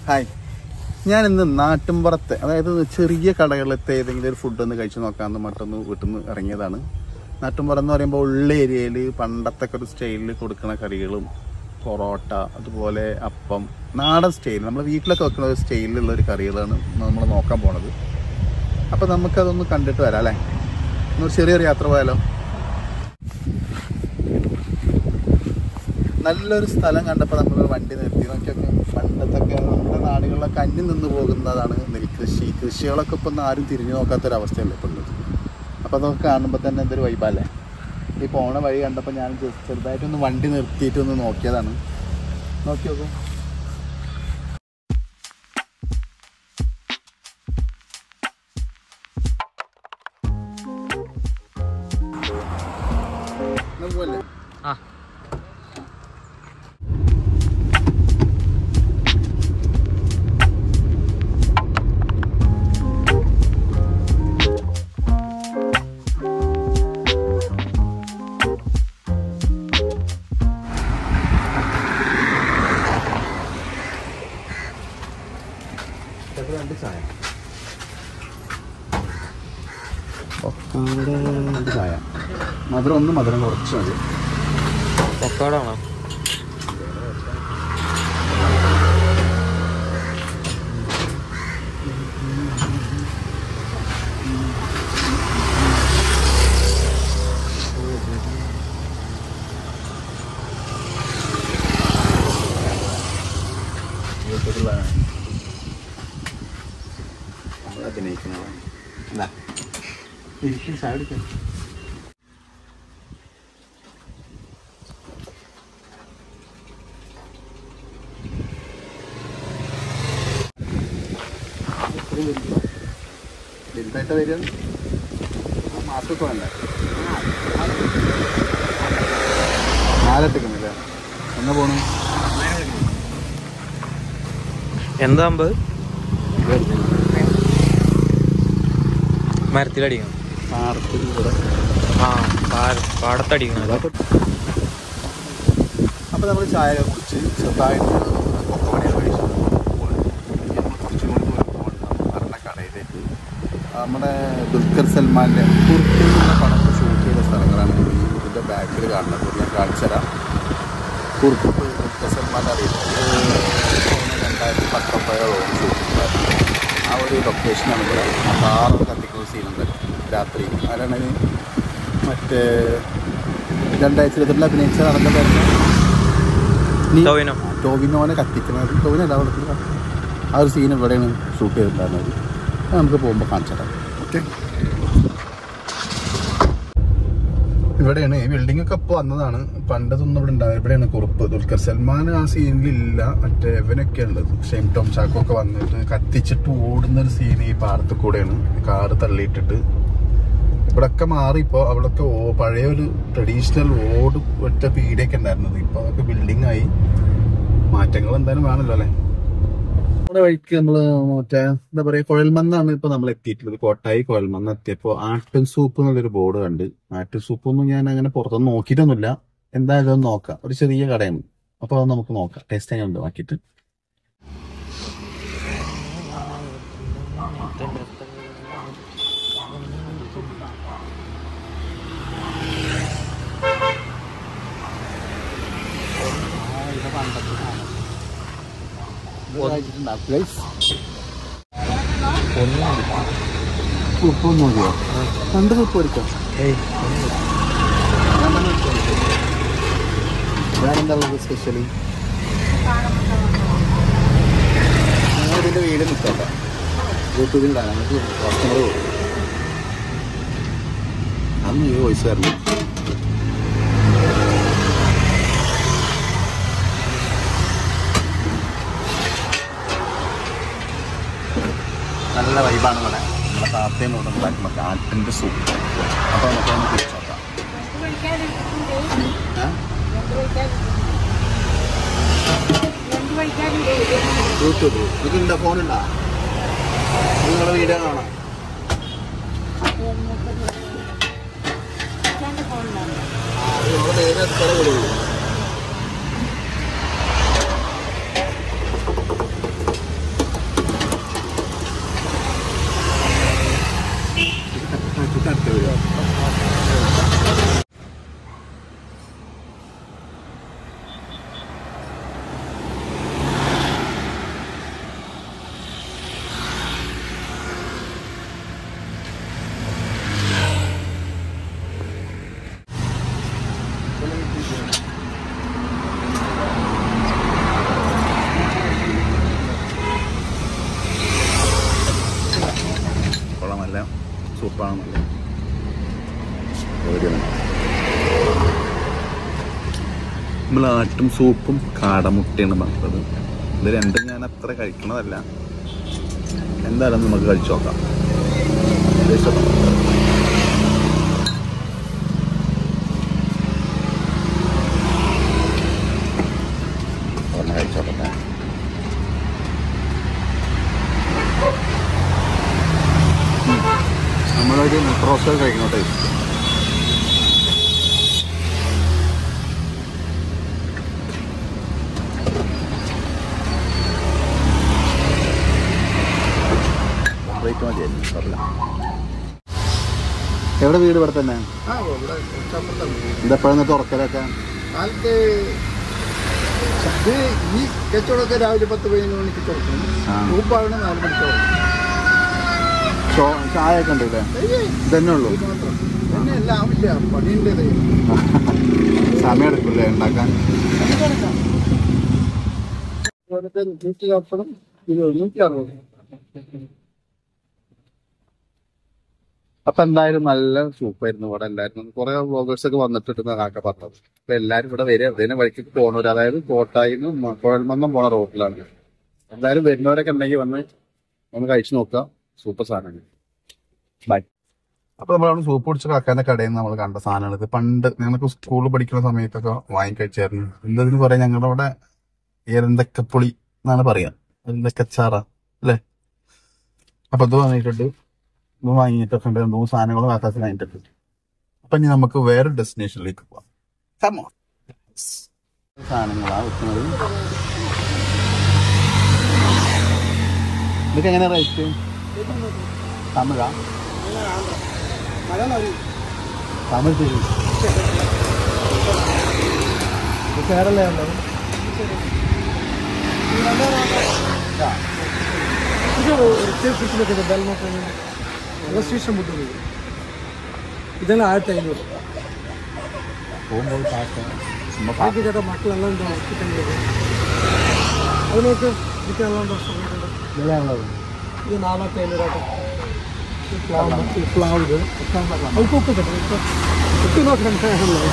Hi ഞാൻ ഇന്ന് നാട്ടിൻപുറത്തെ അതായത് ചെറിയ കടകളിലത്തെ ഏതെങ്കിലും ഒരു ഫുഡ് ഒന്ന് കഴിച്ചു നോക്കാമെന്ന് മറ്റൊന്ന് വീട്ടിൽ നിന്ന് ഇറങ്ങിയതാണ് നാട്ടിൻപുറം എന്ന് പറയുമ്പോൾ ഉള്ള ഏരിയയിൽ പണ്ടത്തെ ഒക്കെ ഒരു സ്റ്റൈലിൽ കൊടുക്കുന്ന കറികളും പൊറോട്ട അതുപോലെ അപ്പം നാടൻ സ്റ്റൈൽ നമ്മൾ വീട്ടിലൊക്കെ വെക്കുന്ന ഒരു സ്റ്റൈലിലുള്ള ഒരു കറികളാണ് നമ്മൾ നോക്കാൻ പോണത് അപ്പം നമുക്കതൊന്ന് കണ്ടിട്ട് വരാം അല്ലേ ഒന്ന് ചെറിയൊരു യാത്ര പോയാലോ നല്ലൊരു സ്ഥലം കണ്ടപ്പോൾ നമ്മൾ വണ്ടി നിർത്തി നോക്കിയൊക്കെ പണ്ടത്തൊക്കെ നമ്മുടെ നാടുകളിലൊക്കെ അന്യം നിന്ന് പോകുന്നതാണ് നെൽകൃഷി കൃഷികളൊക്കെ ഇപ്പം ഒന്നും ആരും തിരിഞ്ഞു നോക്കാത്തൊരവസ്ഥയല്ലേ ഇപ്പം ഉള്ളത് അപ്പോൾ അതൊക്കെ കാണുമ്പോൾ തന്നെ എന്തൊരു വൈബല്ലേ ഈ പോണ വഴി കണ്ടപ്പോൾ ഞാൻ ജസ്റ്റ് ചെറുതായിട്ടൊന്ന് വണ്ടി നിർത്തിയിട്ട് ഒന്ന് നോക്കിയതാണ് നോക്കി നോക്കൂ നോക്കുമല്ലേ ആ ചേട്ടാ രണ്ട് ചായ രണ്ട് ചായ മധുരം ഒന്ന് മധുരം കുറച്ച് മതി പക്കോട ആണോ നമ്മൾ അഭിനയിക്കുന്നതാണ് എന്താ ഇരിക്കും ചായ കുടിക്കാം വലുതായിട്ട് വരിക മാസമൊക്കെ വേണ്ടേ നാലെട്ടിക്കുന്നില്ല എന്നാ പോണു എന്താ അമ്പത് മരത്തിലടിക്കണം പാടത്തിൽ ഇവിടെ ആ പാട- പാടത്തടിക്കണം അപ്പോൾ നമ്മൾ ചായ കുടിച്ച് ചെറുതായിട്ട് കൊക്കമണിയിൽ കഴിച്ചു കുറച്ചും കൂടി ദൂരം പോകണം പറഞ്ഞ കടയിലേക്ക് നമ്മുടെ ദുൽഖർ സൽമാൻ്റെ കുർത്തി എന്ന പടമൊക്കെ ഷൂട്ട് ചെയ്ത സ്ഥലങ്ങളാണ് ഈ ഇതിൻ്റെ ബാക്കിൽ കാണുന്നത് ഇത് ഞാൻ കാണിച്ചു തരാം കുർപ്പ് ദുൽഖർ സൽമാൻ്റെ അറിയുന്നത് രണ്ടായിരത്തി പത്തൊമ്പതോളം ഷൂട്ട് ചെയ്തായിരുന്നു ആ ഒരു ലൊക്കേഷനാണ് ഇവിടെ കാറ് കത്തിക്കുന്ന സീനുണ്ട് രാത്രി ആരാണ് മറ്റേ രണ്ടായിരത്തി ഇരുപത്തിരണ്ടിൽ അഭിനയിച്ച നടന്ന പേര് നീ- ടോവിനോ. ടോവിനോനെ കത്തിക്കുന്നത് ടോവിനോ അല്ല അവിടെ ആ ഒരു സീൻ ഇവിടെയാണ് ഷൂട്ട് ചെയ്തിട്ടുണ്ടായിരുന്നത് അത് നമുക്ക് പോകുമ്പോൾ കാണിച്ചു തരാം ഓക്കെ ഇവിടെയാണ് ഈ ബിൽഡിംഗ് ഒക്കെ ഇപ്പോൾ വന്നതാണ് പണ്ടതൊന്നും ഇവിടെ ഉണ്ടായത് ഇവിടെയാണ് കുറുപ്പ് ദുൽഖർ സൽമാൻ ആ സീനിലില്ല മറ്റേ ഇവനൊക്കെ ഉള്ളത് ഷെയിം ടോം ചാക്കോ ഒക്കെ വന്നിട്ട് കത്തിച്ചിട്ട് ഓടുന്ന ഒരു സീൻ ഈ പാടത്ത് കൂടെയാണ് കാറ് തള്ളിയിട്ടിട്ട് ഇവിടൊക്കെ മാറി ഇപ്പോൾ അവിടൊക്കെ ഓ- പഴയ ഒരു ട്രഡീഷണൽ ഓട് ഒറ്റ പീടിയൊക്കെ ഉണ്ടായിരുന്നത് ഇപ്പോൾ അതൊക്കെ ബിൽഡിംഗ് ആയി മാറ്റങ്ങൾ എന്തായാലും വേണമല്ലോ അല്ലേ നമ്മുടെ വഴിക്ക് നമ്മള് മറ്റേ എന്താ പറയാ കുഴൽമന്നാണ് ഇപ്പൊ നമ്മൾ എത്തിയിട്ടുള്ളത് കോട്ടായി കുഴൽമന്ന് എത്തിയപ്പോ ആട്ടിൻ സൂപ്പ് എന്നുള്ളൊരു ബോർഡ് കണ്ട് ആട്ടിൻ സൂപ്പ് ഒന്നും ഞാൻ അങ്ങനെ പുറത്തൊന്നും നോക്കിയിട്ടൊന്നുമില്ല എന്തായാലും ഒന്ന് നോക്കാം ഒരു ചെറിയ കടയാണ് അപ്പൊ അത് നമുക്ക് നോക്കാം ടേസ്റ്റ് എങ്ങനെയുണ്ട് നോക്കിയിട്ട് ഉപ്പൊന്നും മതിയോ രണ്ട് ഉപ്പ് എടുക്കാം ഏയ് വേറെന്താ ഉള്ളത് സ്പെഷ്യലി ഞങ്ങൾ ഇതിന്റെ വീട് നിൽക്കണ്ട യൂട്യൂബിലാണ് ഞങ്ങൾക്ക് കസ്റ്റമർ കൊടുക്കും അന്ന് ഈ വോയിസ് തരണം നല്ല വൈബാണ് ഇവിടെ നമ്മുടെ താത്തയും ഇവിടെ ഉണ്ടാക്കുന്ന കാട്ടിൻ്റെ സൂപ്പ് അപ്പോൾ നമുക്ക് ഒന്ന് തിരിച്ചു നോക്കാം ഏ? യൂട്യൂബ് ഇതുണ്ടോ ഫോണുണ്ടോ നിങ്ങളുടെ വീഡിയോ കാണാം നിങ്ങളുടെ പേര് എത്ര വിടുള്ളൂ സൂപ്പാണ് നമ്മൾ ആട്ടും സൂപ്പും കാടമുട്ടയാണ് പറഞ്ഞത് ഇത് രണ്ടും ഞാൻ അത്ര കഴിക്കണതല്ല എന്തായാലും നമുക്ക് കഴിച്ചു നോക്കാം Taste നോക്കാം. ഒന്ന് കഴിച്ചോട്ടെ നമ്മളൊരു മുട്ട റോസ്റ്റ് കഴിക്കുന്ന ടേസ്റ്റ് ബ്രേക്ക് മതിയായിരുന്നു പറഞ്ഞില്ല എവിടെ വീട് ഇവിടെ തന്നെ ആ ഇവിടെ കുറച്ചപ്പുറത്താണ് ഇതെപ്പോഴാണ് തുറക്കലൊക്കെ കാലത്ത് ഇത് ഈ കച്ചവടമൊക്കെ രാവിലെ പത്ത് പതിനൊന്ന് മണിക്ക് തുറക്കും ആ. ഗ്രൂപ്പാണ് നാല് മണിക്ക് തുറക്കും ചോ- ചായ ഒക്കെ ഉണ്ട് ഇവിടെ ഏയ്, ഇതന്നെ ഉള്ളൂ ഇത് മാത്രം പിന്നെ എല്ലാം ആവശ്യമാണ് പണിയുണ്ട് ഇത്. സമയം എടുക്കില്ലേ ഉണ്ടാക്കാൻ ഇവിടുത്തെ നൂറ്റി നാൽപ്പതും ഇത് നൂറ്റി അറുപത് അപ്പൊ എന്തായാലും നല്ല സൂപ്പായിരുന്നു ഇവിടെ എല്ലാരും കുറെ വ്ളോഗേഴ്സ് ഒക്കെ വന്നിട്ടുണ്ട് കാക്ക പറഞ്ഞത് അപ്പൊ എല്ലാരും ഇവിടെ വരിക അതിനെ വഴിക്ക് പോണവര് അതായത് കോട്ടായിന്ന് കുഴൽമന്നം പോണ റോഡിലാണ് എന്തായാലും വരുന്നവരൊക്കെ ഉണ്ടെങ്കിൽ വന്ന് ഒന്ന് കഴിച്ചു നോക്കുക സൂപ്പർ സാധനങ്ങൾ ബൈ അപ്പൊ നമ്മളവിടെ സൂപ്പ് കുടിച്ച കാക്കാന്റെ കടയിൽ നിന്ന് നമ്മൾ കണ്ട സാധനമാണ് ഇത് പണ്ട് ഞങ്ങൾക്ക് സ്കൂളിൽ പഠിക്കുന്ന സമയത്തൊക്കെ വാങ്ങി കഴിച്ചായിരുന്നു എന്തതിന് പറയാം ഞങ്ങളുടെ അവിടെ എരന്തക്കപ്പുളി എന്നാണ് പറയാ എരന്തക്കച്ചാറ അല്ലേ അപ്പൊ ഇത് വാങ്ങിയിട്ടുണ്ട് ഇത് വാങ്ങിയിട്ടൊക്കെ ഉണ്ട് മൂന്ന് സാധനങ്ങളും ആക്കാശം വാങ്ങിയിട്ടുണ്ട് അപ്പൊ ഇനി നമുക്ക് വേറെ ഡെസ്റ്റിനേഷനിലേക്ക് പോവാം Come on. സാധനങ്ങളാ വെക്കുന്നത് ഇതൊക്കെ എങ്ങനെ റേറ്റ് തമിഴാ തമിഴ് ശരി കേരളയാണ് രജിസ്ട്രേഷൻ മുട്ടുന്നത് ഇതെല്ലാം ആയിരത്തി അഞ്ഞൂറ് പോകുമ്പോൾ കാശ് ചുമ്മാ ബാക്കി ചേട്ടാ മക്കളെല്ലാം ഉണ്ടോ ഹോസ്പിറ്റലിൽ അത് നോക്ക് എനിക്കെല്ലാം ഉണ്ടോ വിലയാണുള്ളത് ഇത് നാലായിരത്തി അഞ്ഞൂറാട്ടോ ഈ പ്ലാവ് ഈ പ്ലാവ് ഇത് അതൊക്കെ ചേട്ടാ കുട്ടി നോക്കണ്ടേ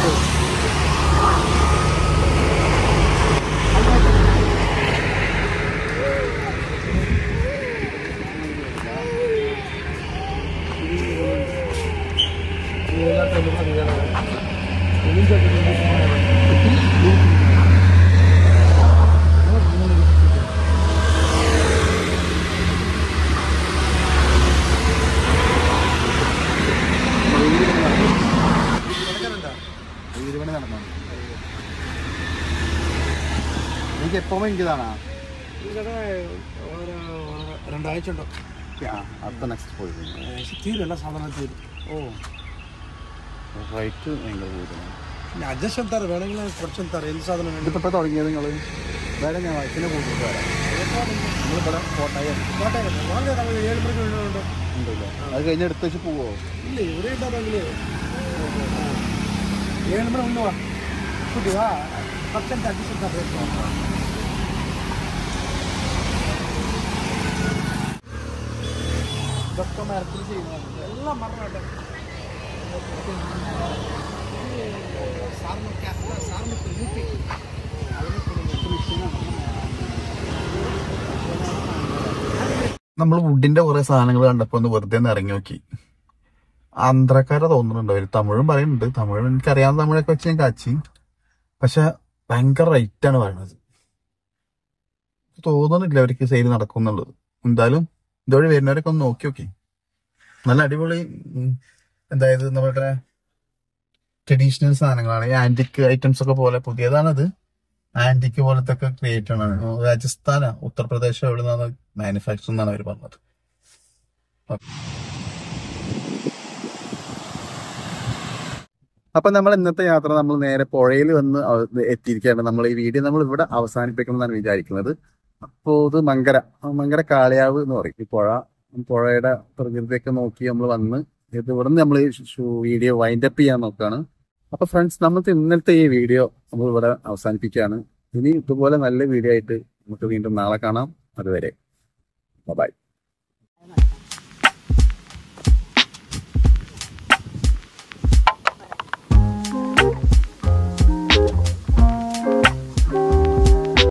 വീട് പണി നടന്നു എനിക്ക് എപ്പോഴും എനിക്കിതാണോ രണ്ടാഴ്ച ഉണ്ടോ അടുത്ത നെക്സ്റ്റ് പോയി തീരല്ല സാധാരണ തീരും ഓ റേറ്റ് ഭയങ്കര കൂടുതലാണ് പിന്നെ അഡ്ജസ്റ്റ് എന്താ വേണമെങ്കിൽ കുറച്ച് എന്താ എന്ത് സാധനം വേണ്ടി ഇതിപ്പോ തുടങ്ങിയത് നിങ്ങൾ വേറെ ഞാൻ വയസ്സിനെ കൂട്ടിട്ട് വരാം നമ്മളിവിടെ കോട്ടായം കോട്ടയം വളരെ നമ്മൾ ഏഴ് മണിക്ക് വേണ്ടിയുണ്ട് ഉണ്ടല്ലോ അത് കഴിഞ്ഞ് എടുത്ത് വെച്ച് പോവോ ഇല്ല ഇവിടെ ഉണ്ടാകുമെങ്കിൽ ഏഴ് മണി ഒന്ന് വാ കുട്ടി വാ കുറച്ചെന്താ അഡ്ജസ്റ്റ് എന്താ റേറ്റ് ഇതൊക്കെ മരത്തിൽ ചെയ്യുന്നതാണ് എല്ലാം മറന്നാട്ടെ നമ്മൾ വുഡിന്റെ കുറെ സാധനങ്ങൾ കണ്ടപ്പോ ഒന്ന് വെറുതെ ഒന്ന് ഇറങ്ങി നോക്കി ആന്ധ്രക്കാരെ തോന്നുന്നുണ്ട് അവര് തമിഴും പറയുന്നുണ്ട് തമിഴ് എനിക്കറിയാവുന്ന തമിഴൊക്കെ വെച്ച് ഞാൻ കാച്ചി പക്ഷെ ഭയങ്കര റേറ്റ് ആണ് പറയുന്നത് തോന്നുന്നില്ല അവർക്ക് സെയിൽ നടക്കും എന്നുള്ളത് എന്തായാലും ഇതുവഴി വരുന്നവരൊക്കെ ഒന്ന് നോക്കി നോക്കി നല്ല അടിപൊളി ഉം, അതായത് നമ്മുടെ ട്രഡീഷണൽ സാധനങ്ങളാണ് ഈ ആന്റിക് ഐറ്റംസ് ഒക്കെ പോലെ പുതിയതാണത് ആന്റിക് പോലത്തെ ഒക്കെ ക്രിയേറ്റ് ആണ് രാജസ്ഥാനാ ഉത്തർപ്രദേശോ എവിടെ നിന്നാണ് മാനുഫാക്ചർ എന്നാണ് അവർ പറഞ്ഞത് അപ്പൊ നമ്മൾ ഇന്നത്തെ യാത്ര നമ്മൾ നേരെ പുഴയിൽ വന്ന് അവ- എത്തിയിരിക്കുകയാണ് നമ്മൾ ഈ വീഡിയോ നമ്മൾ ഇവിടെ അവസാനിപ്പിക്കണം എന്നാണ് വിചാരിക്കുന്നത് അപ്പോ ഇത് മങ്കര ആ മങ്കര കാളിയാവ് എന്ന് പറയും ഈ പുഴ പുഴയുടെ പ്രകൃതിയൊക്കെ നോക്കി നമ്മൾ വന്ന് ഇത് ഇവിടെ നിന്ന് നമ്മൾ വീഡിയോ വൈൻഡ് അപ്പ് ചെയ്യാൻ നോക്കുകയാണ് അപ്പൊ ഫ്രണ്ട്സ് നമുക്ക് ഇന്നത്തെ ഈ വീഡിയോ നമ്മൾ ഇവിടെ അവസാനിപ്പിക്കുകയാണ് ഇനി ഇതുപോലെ നല്ല വീഡിയോ ആയിട്ട് നമുക്ക് വീണ്ടും നാളെ കാണാം അതുവരെ ബൈ